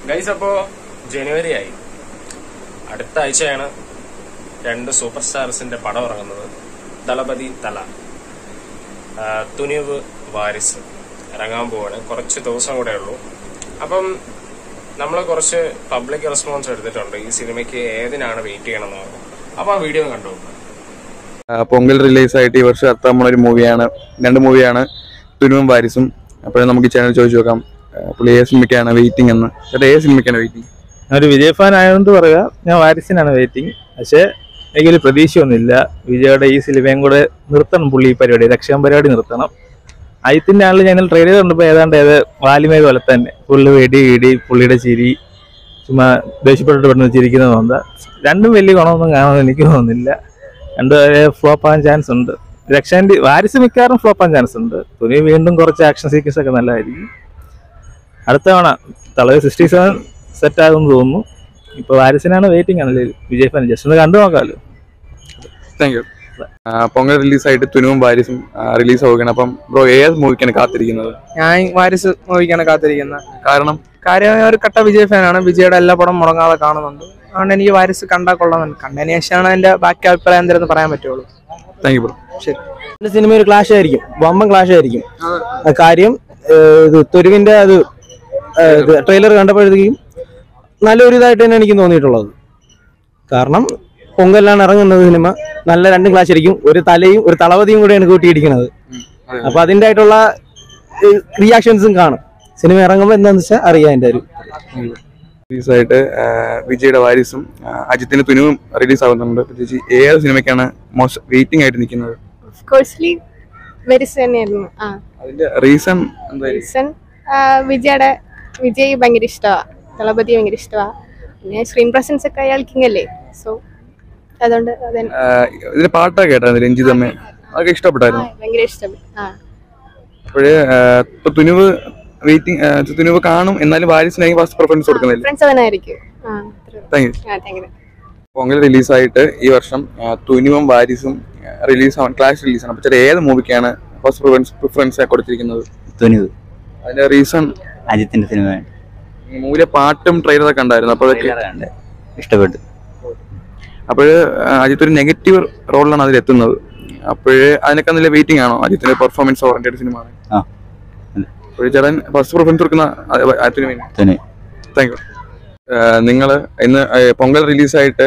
Guys അപ്പോ ജനുവരി ആയി അടുത്ത ആഴ്ചയാണ് രണ്ട് സൂപ്പർ സ്റ്റാർസിന്റെ പടം ഇറങ്ങുന്നത് ദളപതി തല ആ, തുനിവ് വാരിസ് ഇറങ്ങാൻ പോവാണ് കുറച്ച് ദിവസം കൂടെ ഉള്ളൂ അപ്പം നമ്മൾ കുറച്ച് പബ്ലിക് റെസ്പോൺസ് എടുത്തിട്ടുണ്ട് ഈ സിനിമയ്ക്ക് ഏതിനാണ് വെയിറ്റ് ചെയ്യണമെന്ന് പറഞ്ഞു അപ്പൊ ആ വീഡിയോ കണ്ടു ആ, പൊങ്കൽ റിലീസ് ആയിട്ട് ഈ വർഷം എത്താൻ ഒരു മൂവിയാണ് രണ്ട് മൂവിയാണ് തുനുവും വാരിസും അപ്പോൾ നമുക്ക് ഈ ചാനൽ ചോദിച്ചു നോക്കാം ആ, പുള്ളി ഏത് സിനിമയ്ക്കാണ് വെയിറ്റിംഗ് എന്ന് ചേട്ടാ ഏത് സിനിമയ്ക്കാണ് വെയിറ്റിംഗ് ഒരു വിജയ് ഫാൻ ആയതുകൊണ്ട് പറയുക ഞാൻ വാരിസിനാണ് വെയിറ്റിംഗ് പക്ഷേ എനിക്കൊരു പ്രതീക്ഷയൊന്നുമില്ല വിജയുടെ ഈ സിനിമയും കൂടെ നിർത്തണം പുള്ളി ഈ പരിപാടി രക്ഷാൻ പരിപാടി നിർത്തണം അയത്തിന്റെ ആളിൽ ഞങ്ങൾ ട്രെയിലർ കണ്ടപ്പോൾ ഏതാണ്ട് ഏത് വാലിമേ പോലെ തന്നെ പുള്ളി വെടി ഇടി പുള്ളിയുടെ ചിരി ചുമ്മാ ദേഷ്യപ്പെട്ടിട്ട് പെട്ടെന്ന് ചിരിക്കുന്നത് തോന്നുക രണ്ടും വലിയ ഗുണമൊന്നും കാണുമെന്ന് എനിക്ക് തോന്നുന്നില്ല രണ്ടും ഫ്ലോപ്പ് ആകാൻ ചാൻസ് ഉണ്ട് രക്ഷാന്റെ വാരിസ് മിക്കവാറും ഫ്ലോപ്പ് ആകാൻ ചാൻസ് ഉണ്ട് തുനി വീണ്ടും കുറച്ച് ആക്ഷൻ സീക്വൻസ് ഒക്കെ നല്ലതായിരിക്കും അടുത്ത തവണ തളവ് സിക്സ്റ്റി സെവൻ സെറ്റ് ആകുമെന്ന് തോന്നുന്നു ഇപ്പൊ വാരിസിനാണ് വെയിറ്റിംഗ് ആണല്ലേ വിജയ് ഫാൻ ജസ്റ്റ് ഒന്ന് കണ്ടു നോക്കാമല്ലോ താങ്ക് യു പൊങ്കൽ റിലീസ് ആയിട്ട് തുനുവും വാരിസും റിലീസ് ആവുകയാണ് അപ്പം ബ്രോ ഏത് മൂവിക്കാണ് കാത്തിരിക്കുന്നത് ഞാൻ വാരിസ് മൂവിക്കാണ് കാത്തിരിക്കുന്നത് കാരണം കാര്യം ഞാൻ ഒരു കട്ട വിജയ് ഫാനാണ് വിജയുടെ എല്ലാ പടം മുടങ്ങാതെ കാണുന്നുണ്ട് അതുകൊണ്ട് എനിക്ക് വാരിസ് കണ്ടാൽ കൊള്ളാമെന്ന് കണ്ടതിന് ശേഷമാണ് എന്റെ ബാക്കി അഭിപ്രായം എന്തെന്ന് പറയാൻ പറ്റുള്ളൂ താങ്ക് യു ബ്രോ എന്റെ സിനിമ ഒരു ക്ലാഷ് ആയിരിക്കും വമ്പൻ ക്ലാഷ് ആയിരിക്കും ആ കാര്യം ഏഹ്, ഇത് തുരുവിന്റെ അത് ട്രെയിലർ കണ്ടപ്പോഴത്തേക്കും നല്ലൊരു ഇതായിട്ട് തന്നെ എനിക്ക് തോന്നിയിട്ടുള്ളത് കാരണം പൊങ്കലാണ് ഇറങ്ങുന്നത് സിനിമ നല്ല രണ്ട് ക്ലാഷ് ആയിരിക്കും ഒരു തലയും ഒരു തളവതിയും കൂടെയാണ് കൂട്ടിയിടിക്കുന്നത് അപ്പൊ അതിന്റെ ആയിട്ടുള്ള റിയാക്ഷൻസും കാണും സിനിമ ഇറങ്ങുമ്പോൾ എന്താണെന്ന് വെച്ചാൽ അറിയാം എന്റെ ഒരു റിലീസ് ആയിട്ട് ആ, വിജയുടെ വാരിസും ആ, അജിത്തിന്റെ തുനുവും റിലീസ് ആവുന്നുണ്ട് പ്രത്യേകിച്ച് ഏത് സിനിമയ്ക്കാണ് മോസ്റ്റ് വെയിറ്റിംഗ് ആയിട്ട് നിൽക്കുന്നത് കോഴ്സ്ലി വെരിസ് തന്നെയായിരുന്നു ആ അതിന്റെ റീസൺ എന്തായിരിക്കും റീസൺ വിജയുടെ വിജയ് ഭയങ്കര ഇഷ്ടമാണ് ദളപതി ഭയങ്കര ഇഷ്ടമാണ് പിന്നെ സ്ക്രീൻ പ്രസൻസ് ഒക്കെ അയാൾ കിങ് അല്ലേ സോ അതുകൊണ്ട് അതന്നെ ആ, ഇതിന്റെ പാട്ടൊക്കെ കേട്ടായിരുന്നു രഞ്ജിത് അമ്മ അതൊക്കെ ഇഷ്ടപ്പെട്ടായിരുന്നു ഭയങ്കര ഇഷ്ടപ്പെട്ടു ആ അപ്പോഴ് ഇപ്പൊ തുനുവ് വെയിറ്റിംഗ് തുനുവ് കാണും എന്നാലും വാരിസിനായി ഫസ്റ്റ് പ്രിഫറൻസ് കൊടുക്കുന്നില്ല ഫ്രണ്ട്സ് അവനായിരിക്കും ആ അത്രേ ഉള്ളൂ. താങ്ക് യു ആ താങ്ക് യു പൊങ്കൽ റിലീസായിട്ട് ഈ വർഷം ആ, തുനുവും വാരിസും റിലീസ് ആവാൻ ക്ലാഷ് റിലീസാണ് അപ്പൊ ചേട്ടാ ഏത് മൂവിക്കാണ് ഫസ്റ്റ് പ്രിഫറൻസ് പ്രിഫറൻസ് കൊടുത്തിരിക്കുന്നത് തുനിവ് അതിന്റെ റീസൺ അജിത്തിന്റെ സിനിമയാണ് മൂവിലെ പാട്ടും ട്രെയിലറൊക്കെ ഉണ്ടായിരുന്നു അപ്പോഴൊക്കെ ട്രെയിലർ കണ്ട് ഇഷ്ടപ്പെട്ടു അപ്പോഴ് അജിത്ത് ഒരു നെഗറ്റീവ് റോളിലാണ് അതിൽ എത്തുന്നത് അപ്പോഴ് അതിനൊക്കെ നല്ല വെയിറ്റിംഗ് ആണോ അജിത്തിന്റെ പെർഫോമൻസ് ഓറിയന്റഡ് സിനിമ ആണ് ആ അപ്പോഴ് ചേട്ടൻ ഫസ്റ്റ് പ്രിഫറൻസ് കൊടുക്കുന്ന അതിന് വേണ്ടി തുനി താങ്ക് യു നിങ്ങൾ ഇന്ന് ആ, പൊങ്കൽ റിലീസായിട്ട്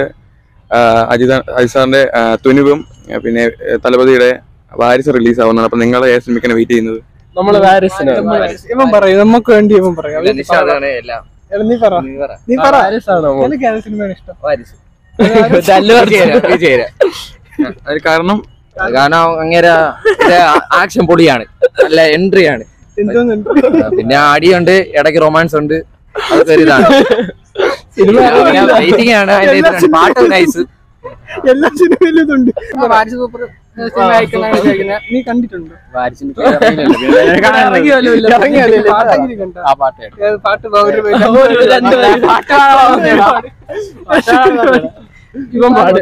അജിത അജിത് സാറിന്റെ ആ, തുനുവും ആ, പിന്നെ ആ, തലപതിയുടെ വാരിസ് റിലീസ് ആവുന്നതാണ് അപ്പൊ നിങ്ങൾ ഏത് സിനിമയ്ക്കാണ് വെയിറ്റ് ചെയ്യുന്നത് നമ്മള് വാരിസിന് ഇവൻ പറയും നമുക്ക് വേണ്ടി ഇവൻ പറയും എടാ, നീ പറ നീ പറ എനിക്ക് ഏത് സിനിമയാണ് ഇഷ്ടം അതിന് കാരണം കാരണം അങ്ങേര ആക്ഷൻ പൊളിയാണ് നല്ല എൻട്രി ആണ് എന്തോന്ന് പിന്നെ അടിയുണ്ട് ഇടയ്ക്ക് റൊമാൻസ് ഉണ്ട് അതൊക്കെ ഒരു ഇതാണ് വെയിറ്റിംഗ് ആണ് അതിന്റെ ഇത് പാട്ട് നൈസ് എല്ലാ സിനിമയിലും ഇതുണ്ട് നീ കണ്ടിട്ടുണ്ടോ ഇറങ്ങിയല്ലോ ഇല്ല. പാട്ടെങ്കിലും കണ്ടോ? ആ പാട്ട് ഏത് പാട്ട് ഒരു ഇവൻ പാട്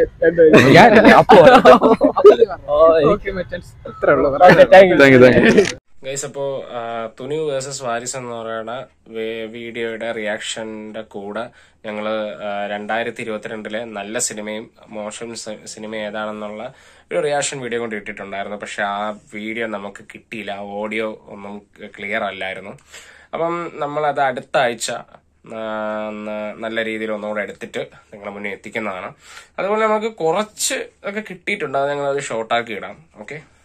അത്രേ ഉള്ളൂ thank you thank you guys അപ്പോ തുനി വേഴ്സസ് വാരിസ് എന്ന് പറയുന്ന വേ- വീഡിയോയുടെ റിയാക്ഷന്റെ കൂടെ ഞങ്ങള് രണ്ടായിരത്തി ഇരുപത്തിരണ്ടിലെ നല്ല സിനിമയും മോശം സി- സിനിമ ഏതാണെന്നുള്ള ഒരു റിയാക്ഷൻ വീഡിയോ കൊണ്ട് ഇട്ടിട്ടുണ്ടായിരുന്നു പക്ഷെ ആ വീഡിയോ നമുക്ക് കിട്ടിയില്ല ഓഡിയോ ഒന്നും ക്ലിയർ അല്ലായിരുന്നു അപ്പം നമ്മൾ അത് അടുത്ത ആഴ്ച ആ, ന- നല്ല രീതിയിൽ ഒന്നുകൂടെ എടുത്തിട്ട് നിങ്ങളുടെ മുന്നിൽ എത്തിക്കുന്നതാണ് അതുപോലെ നമുക്ക് കുറച്ച് ഒക്കെ കിട്ടിയിട്ടുണ്ട് അത് ഞങ്ങൾ അത് ഷോർട്ടാക്കി ഇടാം ഓക്കെ